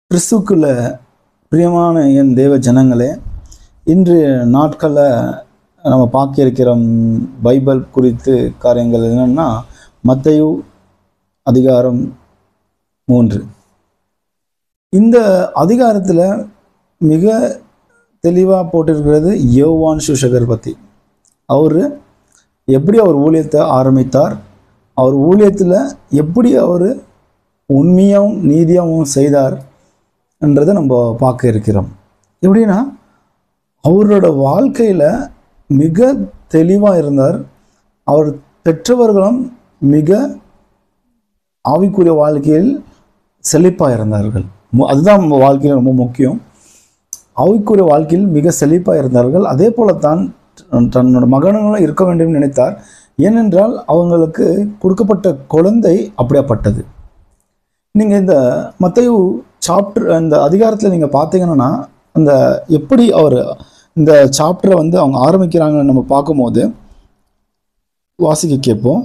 கிறிஸ்துக்குள்ள பிரியமான என் தேவ ஜனங்களே இன்று நாட்களில் நம்ம பார்க்க இருக்கிற ம், பைபிள் குறித்து காரியங்கள் என்னென்னா மத்தேயு அதிகாரம் மூன்று இந்த அதிகாரத்தில் மிக தெளிவாக போட்டிருக்கிறது யோவான் சுஷகர் பற்றி அவர் எப்படி அவர் ஊழியத்தை ஆரம்பித்தார் அவர் ஊழியத்தில் எப்படி அவர் உண்மையாகவும் நீதியாகவும் செய்தார் என்றதை நம்ம பார்க்க இருக்கிறோம் எப்படின்னா அவரோட வாழ்க்கையில் மிக தெளிவாக இருந்தார் அவர் பெற்றவர்களும் மிக ஆவிக்குரிய வாழ்க்கையில் செழிப்பாக இருந்தார்கள் மு- அதுதான் நம்ம வாழ்க்கையில் ரொம்ப முக்கியம் ஆவிக்குரிய வாழ்க்கையில் மிக செழிப்பாக இருந்தார்கள் அதே போலத்தான் தன்- தன்னோட மகன்களும் இருக்க வேண்டும் நினைத்தார் ஏனென்றால் அவங்களுக்கு கொடுக்கப்பட்ட குழந்தை அப்படியாப்பட்டது நீங்கள் இந்த மத்தேயு சாப்டர் இந்த அதிகாரத்தில் நீங்கள் பார்த்தீங்கன்னா அந்த எப்படி அவர் இந்த சாப்டரை வந்து அவங்க ஆரம்பிக்கிறாங்கன்னு நம்ம பார்க்கும்போது வாசிக்க கேட்போம்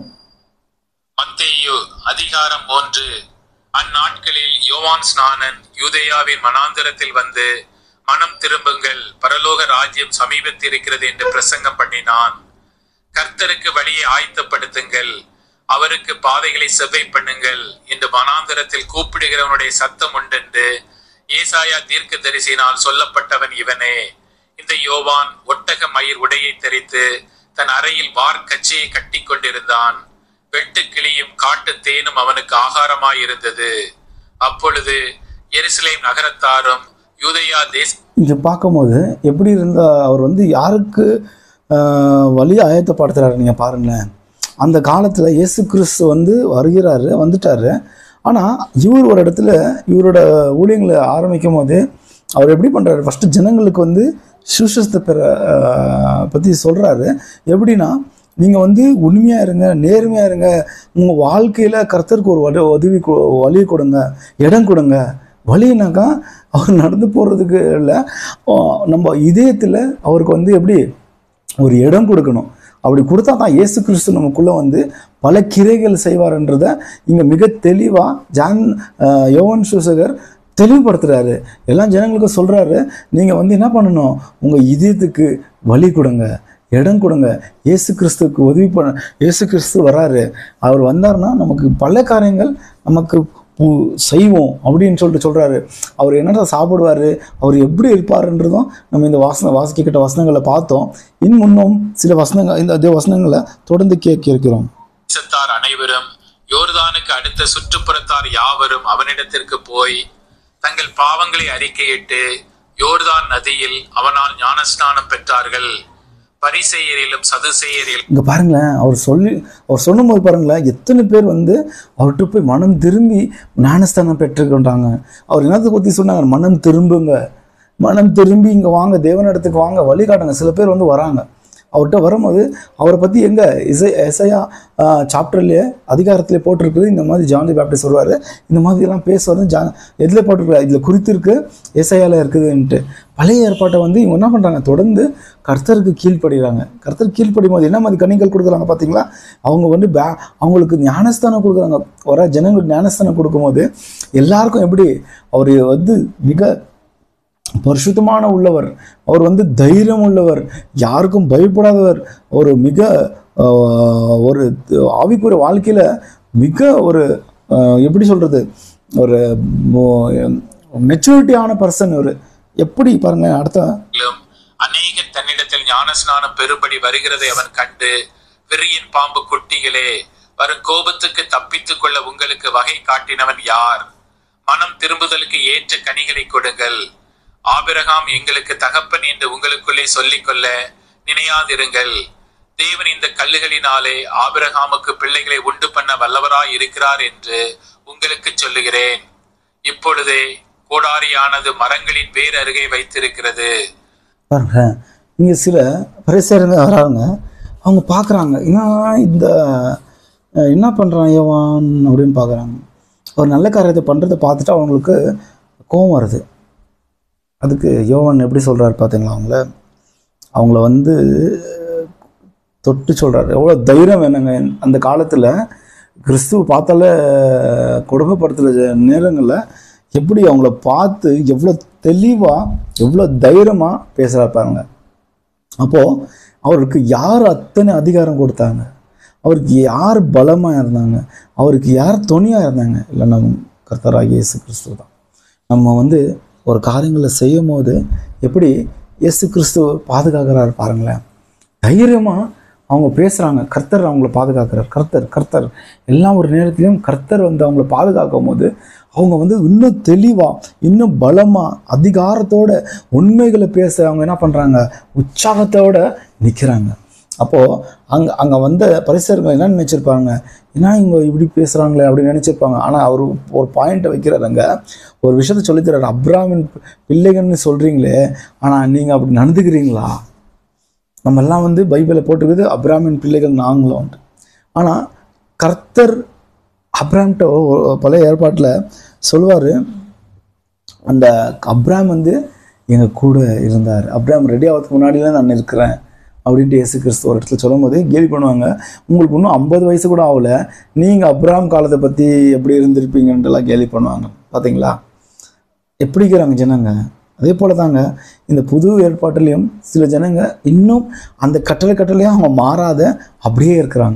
மத்தேயு அதிகாரம் ஒன்று அந்நாட்களில் யோவான் ஸ்நானன் யூதேயாவின் மனாந்தரத்தில் வந்து மனம் திரும்புங்கள் பரலோக ராஜ்யம் சமீபத்தில் இருக்கிறது என்று பிரசங்கம் பண்ணினான் கர்த்தருக்கு வழியை ஆயத்தப்படுத்துங்கள் அவருக்கு பாதைகளை செவ்வை பண்ணுங்கள் என்று மனாந்தரத்தில் கூப்பிடுகிறவனுடைய சத்தம் உண்டென்று ஏசாயா தீர்க்கதரிசியினால் சொல்லப்பட்டவன் இவனே இந்த யோவான் ஒட்டக மயிர் உடையை தெரித்து தன் அறையில் வார் கச்சையை கட்டி கொண்டிருந்தான் வெட்டுக்கிளியும் காட்டு தேனும் அவனுக்கு ஆகாரமாயிருந்தது அப்பொழுது எருசலேம் நகரத்தாரும் யூதேயா தேச இங்கே பார்க்கும்போது எப்படி இருந்த அவர் வந்து யாருக்கு ஆஹ், வழி ஆயத்தப்படுத்துறாரு நீங்கள் பாருங்களேன் அந்த காலத்தில் இயேசு கிறிஸ்து வந்து வருகிறாரு வந்துட்டாரு ஆனால் இவர் ஒரு இடத்துல இவரோட ஊழியங்களை ஆரம்பிக்கும் போது அவர் எப்படி பண்ணுறாரு ஃபஸ்ட்டு ஜனங்களுக்கு வந்து சுசஸ்த பெற பற்றி சொல்கிறாரு எப்படின்னா நீங்கள் வந்து உண்மையாக இருங்க நேர்மையாக இருங்க உங்கள் வாழ்க்கையில் கர்த்தருக்கு ஒரு வழி உதவி கொ- வழி கொடுங்க இடம் கொடுங்க வழினாக்கா அவர் நடந்து போகிறதுக்கு இல்லை நம்ம இதயத்தில் அவருக்கு வந்து எப்படி ஒரு இடம் கொடுக்கணும் அப்படி கொடுத்தா தான் இயேசு கிறிஸ்து நமக்குள்ளே வந்து பல கிரைகள் செய்வார்ன்றதை இங்கே மிக தெளிவாக ஜான் அஹ், யோவான் சூசகர் தெளிவுபடுத்துகிறாரு எல்லா ஜனங்களுக்கும் சொல்கிறாரு நீங்கள் வந்து என்ன பண்ணணும் உங்கள் இதயத்துக்கு வழி கொடுங்க இடம் கொடுங்க இயேசு கிறிஸ்துவுக்கு உதவி பண்ண இயேசு கிறிஸ்து வராரு அவர் வந்தார்னா நமக்கு பல காரியங்கள் நமக்கு பு- செய்வோம் அப்படின்னு சொல்லிட்டு சொல்கிறாரு அவர் என்னடா சாப்பிடுவார் அவர் எப்படி இருப்பாருன்றதும் நம்ம இந்த வாசன வாசிக்கிட்ட வசனங்களை பார்த்தோம் இன் முன்னும் சில வசனங்கள் இந்த அதே வசனங்களை தொடர்ந்து கேட்க இருக்கிறோம் தேசத்தார் அனைவரும் யோர்தானுக்கு அடுத்த சுற்றுப்புறத்தார் யாவரும் அவனிடத்திற்கு போய் தங்கள் பாவங்களை அறிக்கையிட்டு யோர்தான் நதியில் அவனால் ஞானஸ்நானம் பெற்றார்கள் பரிசெயரிலும் சதுசெயரிலும் இங்கே பாருங்களேன் அவர் சொல்லி அவர் சொல்லும்போது பாருங்களேன் எத்தனை பேர் வந்து அவர்கிட்ட போய் மனம் திரும்பி ஞானஸ்தானம் பெற்றுக்கொண்டாங்க அவர் என்னத்தை பற்றி சொன்னாங்க மனம் திரும்புங்க மனம் திரும்பி இங்கே வாங்க தேவனிடத்துக்கு வாங்க வழி காட்டுங்க சில பேர் வந்து வராங்க அவர்கிட்ட வரும்போது அவரை பற்றி எங்கே இசை எசையா சாப்டர்லேயே அதிகாரத்திலே போட்டிருக்குது இந்த மாதிரி ஜான் பேப்டிஸ்ட் வருவார் இந்த மாதிரிலாம் பேசுவார் ஜா எதில் போட்டிருக்காரு இதில் குறித்திருக்கு ஏசையால இருக்குதுன்ட்டு பழைய ஏற்பாட்டை வந்து இவங்க என்ன பண்ணுறாங்க தொடர்ந்து கர்த்தருக்கு கீழ்ப்படுகிறாங்க கர்த்தர் கீழ்ப்படியும் போது என்ன மாதிரி கனிகள் கொடுக்குறாங்க பார்த்தீங்களா அவங்க வந்து பே அவங்களுக்கு ஞானஸ்தானம் கொடுக்குறாங்க வர ஜனங்களுக்கு ஞானஸ்தானம் கொடுக்கும்போது எல்லாருக்கும் எப்படி அவர் வந்து மிக பரிசுத்தமான உள்ளவர் அவர் வந்து தைரியம் உள்ளவர் யாருக்கும் பயப்படாதவர் ஒரு மிக ஆஹ், ஒரு ஆவிக்குரிய வாழ்க்கையில் மிக ஒரு ஆஹ், எப்படி சொல்கிறது ஒரு மெச்சூரிட்டியான பர்சன் ஒரு எப்படி பாருங்க அடுத்த அநேகர் தன்னிடத்தில் ஞானஸ்நானம் பெறும்படி வருகிறதை அவன் கண்டு விரியின் பாம்பு குட்டிகளே வரும் கோபத்துக்கு தப்பித்துக் கொள்ள உங்களுக்கு வகை காட்டினவன் யார் மனம் திரும்புதலுக்கு ஏற்ற கனிகளை கொடுங்கள் ஆபிரகாம் எங்களுக்கு தகப்பன் என்று உங்களுக்குள்ளே சொல்லிக் கொள்ள நினையாதிருங்கள் தேவன் இந்த கல்லுகளினாலே ஆபிரகாமுக்கு பிள்ளைகளை உண்டு பண்ண வல்லவராய் இருக்கிறார் என்று உங்களுக்கு சொல்லுகிறேன் இப்பொழுதே கோடாரியானது மரங்களின் வேர் அருகே வைத்திருக்கிறது பாருங்க இங்கே சில பரிசேருங்க வராங்க அவங்க பார்க்குறாங்க என்ன இந்த அஹ், என்ன பண்ணுறான் யோவான் அப்படின்னு பார்க்குறாங்க ஒரு நல்ல காரியத்தை பண்ணுறதை பார்த்துட்டு அவங்களுக்கு கோபம் வருது அதுக்கு யோவான் எப்படி சொல்கிறாரு பார்த்தீங்களா அவங்கள அவங்கள வந்து தொட்டு சொல்கிறாரு எவ்வளோ தைரியம் வேணுங்க அந்த காலத்தில் கிறிஸ்துவ பார்த்தாலே கொடுமைப்படுத்துகிற நேரங்களில் எப்படி அவங்கள பார்த்து எவ்வளோ தெளிவாக எவ்வளோ தைரியமாக பேசுகிறாரு பாருங்க அப்போது அவருக்கு யார் அத்தனை அதிகாரம் கொடுத்தாங்க அவருக்கு யார் பலமாக இருந்தாங்க அவருக்கு யார் துணையாக இருந்தாங்க இல்லை நம்ம கர்த்தராகிய இயேசு கிறிஸ்து தான் நம்ம வந்து ஒரு காரியங்களை செய்யும் போது எப்படி இயேசு கிறிஸ்து பாதுகாக்கிறாரு பாருங்களேன் தைரியமாக அவங்க பேசுகிறாங்க கர்த்தர் அவங்கள பாதுகாக்கிறார் கர்த்தர் கர்த்தர் எல்லா ஒரு நேரத்திலையும் கர்த்தர் வந்து அவங்கள பாதுகாக்கும் போது அவங்க வந்து இன்னும் தெளிவாக இன்னும் பலமாக அதிகாரத்தோட உண்மைகளை பேச அவங்க என்ன பண்ணுறாங்க உற்சாகத்தோட நிற்கிறாங்க அப்போது அங்கே அங்கே வந்த பரிசர்கள் என்ன நினச்சிருப்பாங்க ஏன்னா இவங்க இப்படி பேசுகிறாங்களே அப்படின்னு நினச்சிருப்பாங்க ஆனால் அவர் ஒரு பாயிண்ட்டை வைக்கிறாருங்க ஒரு விஷயத்த சொல்லித்தராரு அப்ராமின் பிள்ளைகள்னு சொல்கிறீங்களே ஆனால் நீங்கள் அப்படி நடந்துக்கிறீங்களா நம்ம எல்லாம் வந்து பைபிளில் போட்டுருக்குது அப்ராமின் பிள்ளைகள் நாங்களும் ஆனால் கர்த்தர் அப்ராம்கிட்ட ஒ- பழைய ஏற்பாட்டில் சொல்லுவார் அந்த அப்ராம் வந்து எங்கள் கூட இருந்தார் அப்ராம் ரெடி ஆகிறதுக்கு முன்னாடிலாம் நான் இருக்கிறேன் அப்படின்ட்டு இயேசு கிறிஸ்து ஒரு இடத்துல சொல்லும்போது கேலி பண்ணுவாங்க உங்களுக்கு இன்னும் ஐம்பது வயசு கூட ஆகல நீங்கள் அப்ராம் காலத்தை பற்றி எப்படி இருந்திருப்பீங்கன்றலாம் கேலி பண்ணுவாங்க பார்த்தீங்களா எப்படி இருக்கிறாங்க ஜனங்க அதே போல தாங்க இந்த புது ஏற்பாட்டிலையும் சில ஜனங்க இன்னும் அந்த கட்டளை கட்டளையாக அவங்க மாறாத அப்படியே இருக்கிறாங்க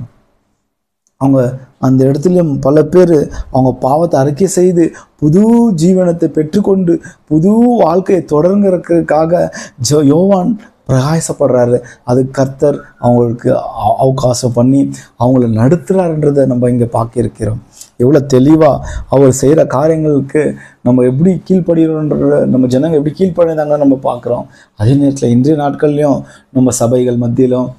அவங்க அந்த இடத்துலையும் பல பேர் அவங்க பாவத்தை அறிக்கை செய்து புது ஜீவனத்தை பெற்றுக்கொண்டு புது வாழ்க்கையை தொடங்குறதுக்காக ஜோ யோவான் பிரகாசப்படுறாரு அது கர்த்தர் அவங்களுக்கு அ- அவகாசம் பண்ணி அவங்கள நடத்துகிறாருன்றதை நம்ம இங்கே பார்க்க இருக்கிறோம் எவ்வளோ தெளிவாக அவர் செய்கிற காரியங்களுக்கு நம்ம எப்படி கீழ்ப்படுகிறோன்ற நம்ம ஜனங்க எப்படி கீழ்ப்படிதாங்க நம்ம பார்க்குறோம் அதே நேரத்தில் இன்றைய நாட்கள்லையும் நம்ம சபைகள் மத்தியிலும்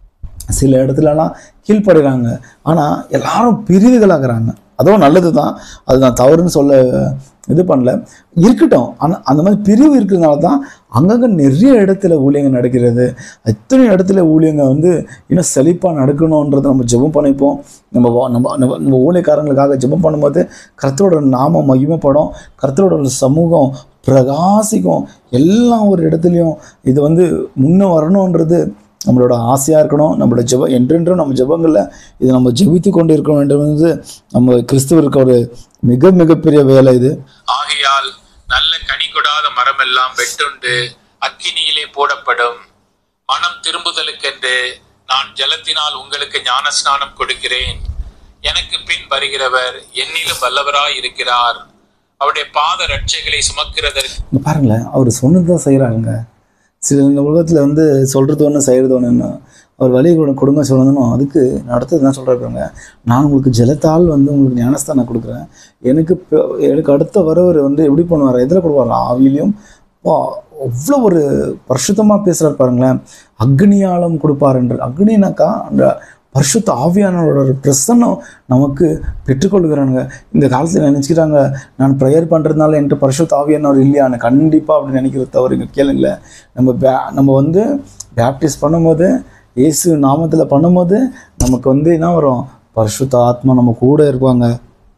சில இடத்துலலாம் கீழ்ப்படுறாங்க ஆனால் எல்லாரும் பிரிவுகளாகிறாங்க அதுவும் நல்லது தான் அது நான் தவறுன்னு சொல்ல இது பண்ணல இருக்கட்டும் ஆனால் அந்த மாதிரி பிரிவு இருக்கிறதுனால தான் அங்கங்கே நிறைய இடத்துல ஊழியங்கள் நடக்கிறது எத்தனை இடத்துல ஊழியங்க வந்து இன்னும் செழிப்பாக நடக்கணுன்றதை நம்ம ஜெபம் பண்ணிப்போம் நம்ம வா- நம்ம நம்ம நம்ம ஊழியக்காரங்களுக்காக ஜெபம் பண்ணும்போது கர்த்தரோட நாமம் மகிமைப்படும் கர்த்தரோட சமூகம் பிரகாசிக்கும் எல்லா ஒரு இடத்துலையும் இது வந்து முன்ன வரணுன்றது நம்மளோட ஆசையாக இருக்கணும் நம்மளோட ஜெபம் என்றென்றும் நம்ம ஜெபங்களில் இது நம்ம ஜெபித்து கொண்டு இருக்க வேண்டும் என்று நம்ம கிறிஸ்துவருக்கு ஒரு மிக மிகப்பெரிய வேலை இது ஆகையால் நல்ல கனி கொடாத மரமெல்லாம் வெட்டுண்டு அக்கினியிலே போடப்படும் மனம் திரும்புதலுக்கென்று நான் ஜலத்தினால் உங்களுக்கு ஞானஸ்நானம் கொடுக்கிறேன் எனக்கு பின் வருகிறவர் என்னிலும் வல்லவராய் இருக்கிறார் அவருடைய பாத ரட்சைகளை சுமக்கிறதற்கு இங்க பாருங்களேன் அவர் சொன்னது தான் செய்கிறாங்க சில இந்த உலகத்தில் வந்து சொல்கிறது ஒன்று செய்கிறது ஒன்றுன்னு அவர் வழி கொடு கொடுங்க சொல்லணும் அதுக்கு அடுத்தது என்ன சொல்கிறாருங்க நான் உங்களுக்கு ஜலத்தால் வந்து உங்களுக்கு ஞானஸ்தானம் கொடுக்குறேன் எனக்கு இப்ப- எனக்கு அடுத்த வரவர் வந்து எப்படி பண்ணுவார் எதில் கொடுப்பார் ஆவிலையும் அப்பா, அவ்வளோ ஒரு பரிசுத்தமாக பேசுகிறார் பாருங்களேன் அக்னியாலம் கொடுப்பார் என்று அக்னினாக்கா அந்த பரிசுத்த ஆவியானவரோட ஒரு பிரசன்னம் நமக்கு பெற்றுக்கொள்கிறானுங்க இந்த காலத்தில் நினச்சிக்கிறாங்க நான் ப்ரேயர் பண்ணுறதுனால என்கிட்ட பரிசுத்த ஆவியானவர் இல்லையான்னு கண்டிப்பாக அப்படி நினைக்கிறது தவறுங்க கேளுங்களேன் நம்ம பே நம்ம வந்து பேப்டிஸ் பண்ணும்போது இயேசு நாமத்தில் பண்ணும்போது நமக்கு வந்து என்ன வரும் பரிசுத்த ஆத்மா நம்ம கூட இருப்பாங்க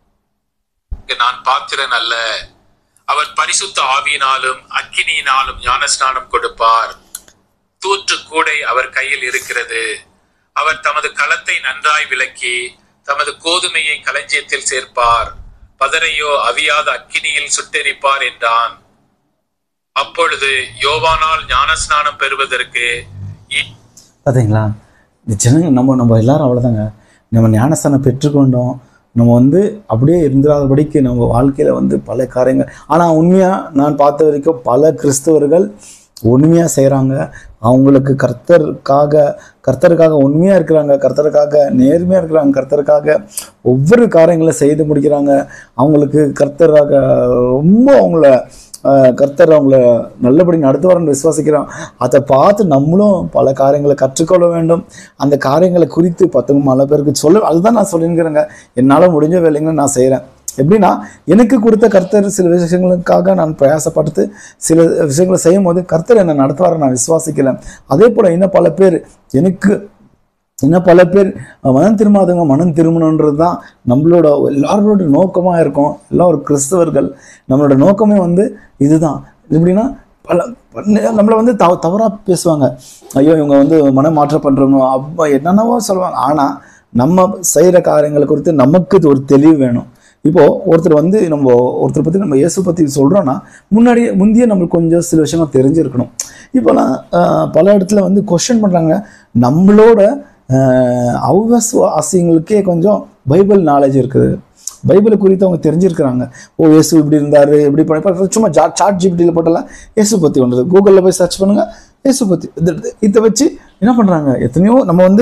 நான் பாத்திரன் அல்ல அவர் பரிசுத்த ஆவியினாலும் அக்கினியினாலும் ஞானஸ்நானம் கொடுப்பார் தூற்று கூடை அவர் கையில் இருக்கிறது அவர் தமது களத்தை நன்றாய் விளக்கி தமது கோதுமையை களஞ்சியத்தில் சேர்ப்பார் பதரையோ அவியாத அக்கினியில் சுட்டெரிப்பார் என்றான் அப்பொழுது யோவானால் ஞானஸ்நானம் பெறுவதற்கு இ- பார்த்தீங்களா இந்த ஜனங்க நம்ம நம்ம எல்லாரும் அவ்வளோதாங்க நம்ம ஞானஸ்தானம் பெற்றுக்கொண்டோம் நம்ம வந்து அப்படியே இருந்திராதபடிக்கு நம்ம வாழ்க்கையில் வந்து பல காரியங்கள் ஆனால் உண்மையாக நான் பார்த்த வரைக்கும் பல கிறிஸ்தவர்கள் உண்மையாக செய்கிறாங்க அவங்களுக்கு கர்த்தருக்காக கர்த்தருக்காக உண்மையாக இருக்கிறாங்க கர்த்தருக்காக நேர்மையாக இருக்கிறாங்க கர்த்தருக்காக ஒவ்வொரு காரியங்களை செய்து முடிக்கிறாங்க அவங்களுக்கு கர்த்தராக ரொம்ப அவங்கள ஆஹ், கர்த்தர் அவங்கள நல்லபடி நடத்துவார்னு விசுவாசிக்கிறோம் அதை பார்த்து நம்மளும் பல காரியங்களை கற்றுக்கொள்ள வேண்டும் அந்த காரியங்களை குறித்து பத்து பல பேருக்கு சொல்ல அதுதான் நான் சொல்லியிருக்கிறேங்க என்னால் முடிஞ்ச வேலைங்களை நான் செய்கிறேன் எப்படின்னா எனக்கு கொடுத்த கர்த்தர் சில விஷயங்களுக்காக நான் பிரயாசப்பட்டு சில விஷயங்களை செய்யும் போது கர்த்தர் என்னை நடத்துவாரை நான் விசுவாசிக்கிறேன் அதே போல் இன்னும் பல பேர் எனக்கு இன்னும் பல பேர் மனம் திரும்பாதவங்க மனம் திரும்பணுன்றது தான் நம்மளோட எல்லாரோட நோக்கமாக இருக்கும் எல்லா ஒரு கிறிஸ்தவர்கள் நம்மளோட நோக்கமே வந்து இதுதான் எப்படின்னா பல பல- நம்மளை வந்து தவ தவறாக பேசுவாங்க ஐயோ இவங்க வந்து மனமாற்றம் பண்ணுறவங்க அப்போ என்னென்னவோ சொல்லுவாங்க ஆனால் நம்ம செய்கிற காரியங்களை குறித்து நமக்கு இது ஒரு தெளிவு வேணும் இப்போ ஒருத்தர் வந்து நம்ம ஒருத்தர் பற்றி நம்ம இயேசு பற்றி சொல்கிறோன்னா முன்னாடி முந்தைய நம்மளுக்கு கொஞ்சம் சில விஷயங்கள் தெரிஞ்சிருக்கணும் இப்போலாம் ஆஹ், பல இடத்துல வந்து கொஸ்டின் பண்ணுறாங்க நம்மளோட ஆஹ், அவிசுவாசிங்களுக்கே கொஞ்சம் பைபிள் நாலேஜ் இருக்குது பைபிளை குறித்து அவங்க தெரிஞ்சிருக்கிறாங்க ஓ இயேசு இப்படி இருந்தார் இப்படி பண்ணி இப்ப சும்மா ஜா சாட் ஜிபிடியில் போட்டலாம் இயேசு பற்றி ஒன்றது கூகுளில் போய் சர்ச் பண்ணுங்க இயேசு பற்றி இதை வச்சு என்ன பண்ணுறாங்க எத்தனையோ நம்ம வந்து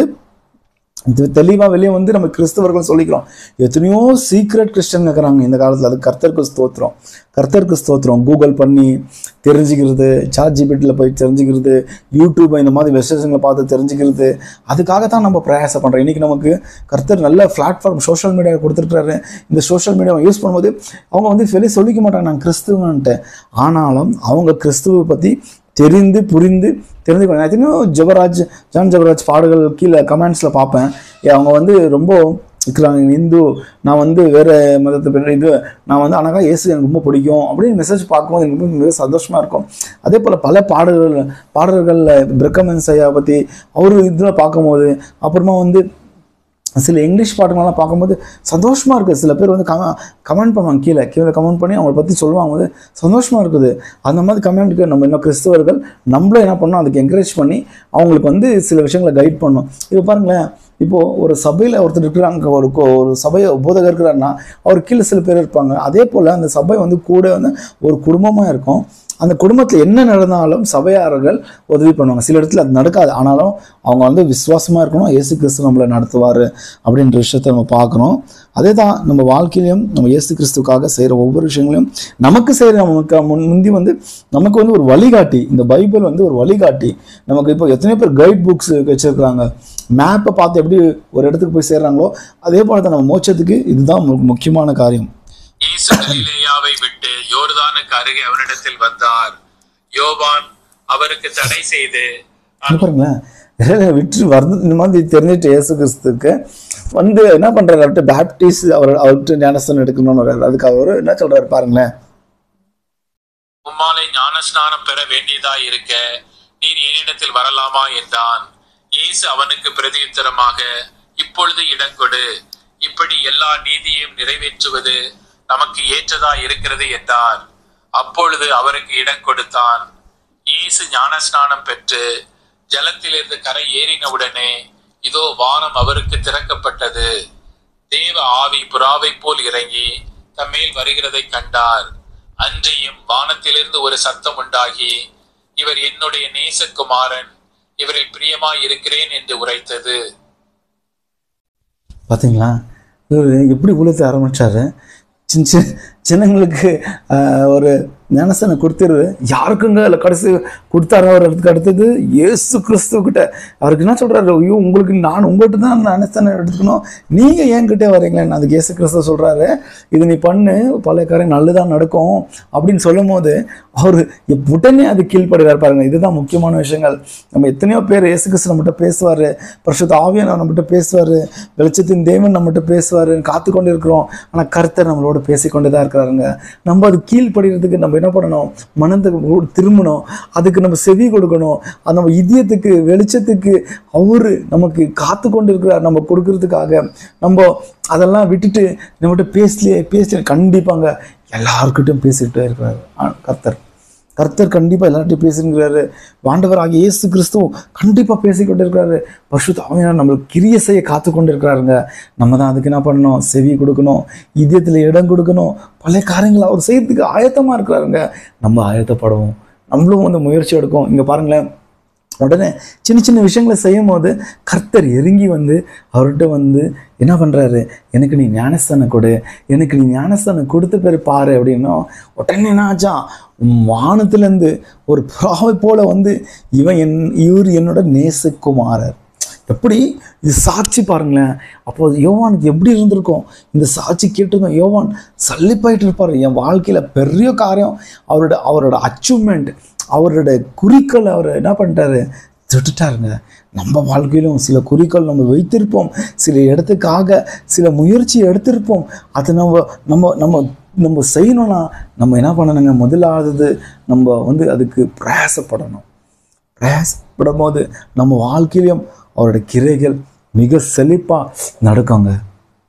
இது தெளிவாக வெளியே வந்து நம்ம கிறிஸ்தவர்கள் சொல்லிக்கிறோம் எத்தனையோ சீக்ரெட் கிறிஸ்டன் இருக்கிறாங்க இந்த காலத்தில் அது கர்த்தருக்கு ஸ்தோத்திரம் கர்த்தருக்கு ஸ்தோத்திரம் கூகுள் பண்ணி தெரிஞ்சுக்கிறது சாட் ஜிபிட்டியில் போய் தெரிஞ்சுக்கிறது யூடியூப் இந்த மாதிரி விசேஷங்களை பார்த்து தெரிஞ்சுக்கிறது அதுக்காக தான் நம்ம பிரயாசம் பண்ணுறோம் இன்றைக்கி நமக்கு கர்த்தர் நல்ல பிளாட்ஃபார்ம் சோஷியல் மீடியா கொடுத்துருக்காரு இந்த சோஷியல் மீடியாவை யூஸ் பண்ணும்போது அவங்க வந்து வெளியே சொல்லிக்க மாட்டாங்க நான் கிறிஸ்துவன்ட்டு ஆனாலும் அவங்க கிறிஸ்துவை பற்றி தெரிந்து புரிந்து தெரிஞ்சுக்கணும் நான் எத்தனையோ ஜெபராஜ் ஜான் ஜெபராஜ் பாடுகள் கீழே கமெண்ட்ஸில் பார்ப்பேன் ஏ, அவங்க வந்து ரொம்ப இருக்கிறாங்க இந்து நான் வந்து வேறு மதத்தை பேர் இது நான் வந்து ஆனால் இயேசு எனக்கு ரொம்ப பிடிக்கும் அப்படின்னு மெசேஜ் பார்க்கும்போது எனக்கு ரொம்ப மிக சந்தோஷமாக இருக்கும் அதே போல் பல பாடல்கள் பாடல்களில் பிரக்கமன்ஸ் ஐயா பற்றி அவர் இதில் பார்க்கும்போது அப்புறமா வந்து சில இங்கிலீஷ் பாட்டுங்களெல்லாம் பார்க்கும்போது சந்தோஷமாக இருக்குது சில பேர் வந்து கம கமெண்ட் பண்ணுவாங்க கீழே கீழே கமெண்ட் பண்ணி அவங்கள பற்றி சொல்லுவாங்க போது சந்தோஷமாக இருக்குது அந்த மாதிரி கமெண்ட்டுக்கு நம்ம இன்னும் கிறிஸ்தவர்கள் நம்மளும் என்ன பண்ணோம் அதுக்கு என்கரேஜ் பண்ணி அவங்களுக்கு வந்து சில விஷயங்களை கைட் பண்ணணும் இப்போ பாருங்களேன் இப்போது ஒரு சபையில் ஒருத்தர் இருக்கிறாங்க ஒரு கோ- ஒரு சபையை போதகர் இருக்கிறாருன்னா அவர் கீழே சில பேர் இருப்பாங்க அதே போல் அந்த சபை வந்து கூட வந்து ஒரு குடும்பமாக இருக்கும் அந்த குடும்பத்தில் என்ன நடந்தாலும் சபையாளர்கள் உதவி பண்ணுவாங்க சில இடத்துல அது நடக்காது ஆனாலும் அவங்க வந்து விசுவாசமாக இருக்கணும் இயேசு கிறிஸ்து நம்மளை நடத்துவார் அப்படின்ற விஷயத்தை நம்ம பார்க்கணும் அதே தான் நம்ம வாழ்க்கையிலையும் நம்ம இயேசு கிறிஸ்துக்காக செய்கிற ஒவ்வொரு விஷயங்களையும் நமக்கு செய்கிற நமக்கு முன் முந்தி வந்து நமக்கு வந்து ஒரு வழிகாட்டி இந்த பைபிள் வந்து ஒரு வழிகாட்டி நமக்கு இப்போ எத்தனையோ பேர் கைட் புக்ஸ் வச்சுருக்குறாங்க மேப்பை பார்த்து எப்படி ஒரு இடத்துக்கு போய் சேர்றாங்களோ அதே போல தான் நம்ம மோட்சத்துக்கு இதுதான் மு- முக்கியமான காரியம் இயேசு கலிலேயாவை விட்டு யோர்தானுக்கு அருகே அவரிடத்தில் வந்தார் யோவான் அவருக்கு தடை செய்து இங்க பாருங்களேன் வேலையை விட்டு வருது இந்த மாதிரி தெரிஞ்சிட்டு இயேசு கிறிஸ்துக்கு வந்து என்ன பண்றாரு அவர்கிட்ட பேப்டிஸ் அவர் அவர்கிட்ட ஞானஸ்தானம் எடுக்கணும்னு வர்றாரு அதுக்கு அவர் என்ன சொல்றாரு பாருங்களேன் உம்மாலை ஞானஸ்நானம் பெற வேண்டியதாய் இருக்க நீர் என்னிடத்தில் வரலாமா என்றான் இயேசு அவனுக்கு பிரதியுத்தரமாக இப்பொழுது இடம் கொடு இப்படி எல்லா நீதியையும் நிறைவேற்றுவது நமக்கு ஏற்றதாய் இருக்கிறது என்றார் அப்பொழுது அவருக்கு இடம் கொடுத்தான் இயேசு ஞானஸ்நானம் பெற்று ஜலத்திலிருந்து கரை ஏறினவுடனே இதோ வானம் அவருக்கு திறக்கப்பட்டது தேவ ஆவி புறாவை போல் இறங்கி தம்மேல் வருகிறதை கண்டார் அன்றியும் வானத்திலிருந்து ஒரு சத்தம் உண்டாகி இவர் என்னுடைய நேசகுமாரன் இவரில் பிரியமாய் இருக்கிறேன் என்று உரைத்தது பாத்தீங்களா இவர் எப்படி ஊழத்தை ஆரம்பிச்சாரு சின்ன சின்ன சின்னங்களுக்கு ஆஹ், ஒரு ஞானஸ்தானம் கொடுத்துரு யாருக்குங்க அதில் கடைசி கொடுத்தாரு அவர் அதுக்கு அடுத்தது இயேசு கிறிஸ்துவ அவருக்கு என்ன சொல்றாரு ஐயோ உங்களுக்கு நான் உங்கள்கிட்ட தான் ஞானஸ்தானம் எடுத்துக்கணும் நீங்க என்கிட்ட வரீங்களேன்னு அதுக்கு இயேசு கிறிஸ்துவ சொல்றாரு இது நீ பண்ணு பழைய காரியம் நல்லதாக நடக்கும் அப்படின்னு சொல்லும் போது அவர் உடனே அது கீழ்ப்படுகிறார் பாருங்க இதுதான் முக்கியமான விஷயங்கள் நம்ம எத்தனையோ பேர் இயேசு கிறிஸ்து நம்மகிட்ட பேசுவார் பரிசுத்த ஆவியான நம்மகிட்ட பேசுவார் வெளிச்சத்தின் தேவன் நம்மகிட்ட பேசுவார் காத்து கொண்டு இருக்கிறோம் ஆனால் கர்த்தர் நம்மளோட பேசிக்கொண்டு தான் இருக்கிறாருங்க நம்ம அது கீழ்ப்படுகிறதுக்கு நம்ம என்ன பண்ணணும் மனதுக்கு திரும்பணும் அதுக்கு நம்ம செவி கொடுக்கணும் அது நம்ம இதயத்துக்கு வெளிச்சத்துக்கு அவரு நமக்கு காத்து கொண்டு இருக்கிறார் நம்ம கொடுக்கறதுக்காக நம்ம அதெல்லாம் விட்டுட்டு நம்மகிட்ட பேசலையே பேசல கண்டிப்பாங்க எல்லாருக்கிட்டையும் பேசிக்கிட்டே இருக்கிறார் ஆ, கர்த்தர் கர்த்தர் கண்டிப்பாக எல்லார்ட்டையும் பேசுங்கிறாரு ஆண்டவர் ஆகிய இயேசு கிறிஸ்துவும் கண்டிப்பாக பேசிக்கொண்டு இருக்கிறாரு பசுத்த ஆவியானவர் நம்மளுக்கு கிரிய செய்ய காத்து கொண்டு இருக்கிறாருங்க நம்ம தான் அதுக்கு என்ன பண்ணணும் செவி கொடுக்கணும் இதயத்தில் இடம் கொடுக்கணும் பல காரியங்களை அவர் செய்யறதுக்கு ஆயத்தமாக இருக்கிறாருங்க நம்ம ஆயத்தப்படுவோம் நம்மளும் வந்து முயற்சி எடுக்கும் இங்கே பாருங்களேன் உடனே சின்ன சின்ன விஷயங்களை செய்யும் போது கர்த்தர் இறங்கி வந்து அவர்கிட்ட வந்து என்ன பண்ணுறாரு எனக்கு நீ ஞானஸ்தானம் கொடு எனக்கு நீ ஞானஸ்தானம் கொடுத்த பேர் பாரு அப்படின்னும் உடனே என்ன ஆச்சான் வானத்துலேருந்து ஒரு புறாவை போல வந்து இவன் என் இவர் என்னோட நேசகுமாரர் எப்படி இது சாட்சி பாருங்களேன் அப்போ யோவானுக்கு எப்படி இருந்திருக்கும் இந்த சாட்சி கேட்டிருந்தோம் யோவான் சல்லிப்பாயிட்டு இருப்பார் என் வாழ்க்கையில் பெரிய காரியம் அவரோட அவரோட அச்சீவ்மெண்ட் அவரோட குறிக்கோள் அவர் என்ன பண்ணிட்டாரு திட்டுட்டாருங்க நம்ம வாழ்க்கையிலும் சில குறிக்கோள் நம்ம வைத்திருப்போம் சில இடத்துக்காக சில முயற்சி எடுத்திருப்போம் அது நம்ம நம்ம நம்ம நம்ம செய்யணும்னா நம்ம என்ன பண்ணணுங்க முதலாவது நம்ம வந்து அதுக்கு பிரயாசப்படணும் பிரயாசப்படும் போது நம்ம வாழ்க்கையிலும் அவரோட கிரைகள் மிக செழிப்பாக நடக்குங்க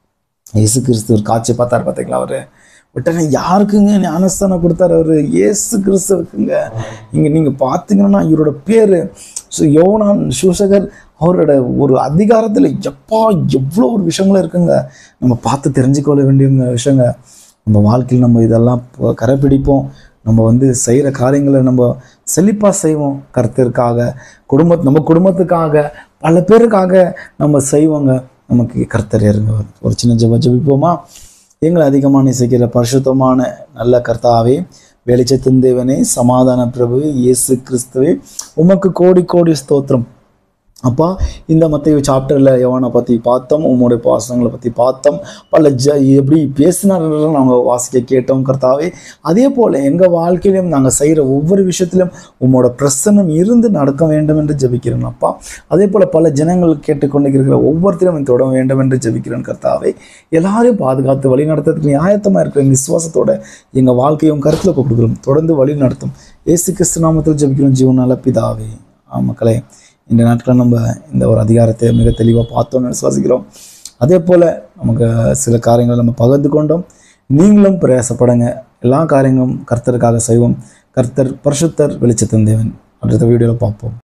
இயேசு கிறிஸ்து ஒரு காட்சி பார்த்தாரு பார்த்தீங்களா அவர் உடனே யாருக்குங்க ஞானஸ்தானம் கொடுத்தாரு அவர் இயேசு கிறிஸ்துவுக்குங்க இங்கே நீங்கள் பார்த்தீங்கன்னா இவரோட பேர் ஸோ யோனான் சூசகர் அவரோட ஒரு அதிகாரத்தில் எப்பா எவ்வளோ ஒரு விஷயங்களும் இருக்குங்க நம்ம பார்த்து தெரிஞ்சுக்கொள்ள வேண்டிய விஷயங்க நம்ம வாழ்க்கையில் நம்ம இதெல்லாம் ப- கடைப்பிடிப்போம் நம்ம வந்து செய்கிற காரியங்களை நம்ம செழிப்பாக செய்வோம் கர்த்தருக்காக குடும்ப நம்ம குடும்பத்துக்காக பல பேருக்காக நம்ம செய்வோங்க நமக்கு கர்த்தர் இறங்க ஒரு சின்ன ஜெப ஜெபிப்போமா எங்களை அதிகமாக நேசிக்கிற பரிசுத்தமான நல்ல கர்த்தாவே வெளிச்சத்தின் தேவனே சமாதான பிரபு இயேசு கிறிஸ்துவே உமக்கு கோடி கோடி ஸ்தோத்திரம் அப்பா இந்த மத்திய சாப்டரில் யோவானை பற்றி பார்த்தோம் உம்முடைய பாசனங்களை பற்றி பார்த்தோம் பல ஜ எப்படி பேசினார்கள் நாங்கள் வாசிக்க கேட்டோம் கர்த்தாவே அதே போல் எங்கள் வாழ்க்கையிலும் நாங்கள் செய்கிற ஒவ்வொரு விஷயத்திலும் உம்மோட பிரசன்னம் இருந்து நடக்க வேண்டும் என்று ஜெபிக்கிறேன் அப்பா அதே போல் பல ஜனங்கள் கேட்டுக்கொண்டிருக்கிற ஒவ்வொருத்தரும் தொட வேண்டும் என்று ஜெபிக்கிறேன் கர்த்தாவே எல்லாரையும் பாதுகாத்து வழி நடத்துறதுக்கு நியாயத்தமாக இருக்கிற விசுவாசத்தோட எங்கள் வாழ்க்கையும் கருத்தில் கொடுக்குறோம் தொடர்ந்து வழி நடத்தும் ஏசு கிறிஸ்து நாமத்தில் ஜெபிக்கிறோம் ஜீவன் நல்ல பிதாவே ஆ மக்களே இந்த நாட்களில் நம்ம இந்த ஒரு அதிகாரத்தை மிக தெளிவாக பார்த்தோம்னு விசுவாசிக்கிறோம் அதே போல் நமக்கு சில காரியங்களை நம்ம பகிர்ந்து கொண்டோம் நீங்களும் பிரயாசப்படுங்க எல்லா காரியங்களும் கர்த்தருக்காக செய்வோம் கர்த்தர் பரிசுத்தர் வெளிச்சத்தின் தேவன் அடுத்த வீடியோவில் பார்ப்போம்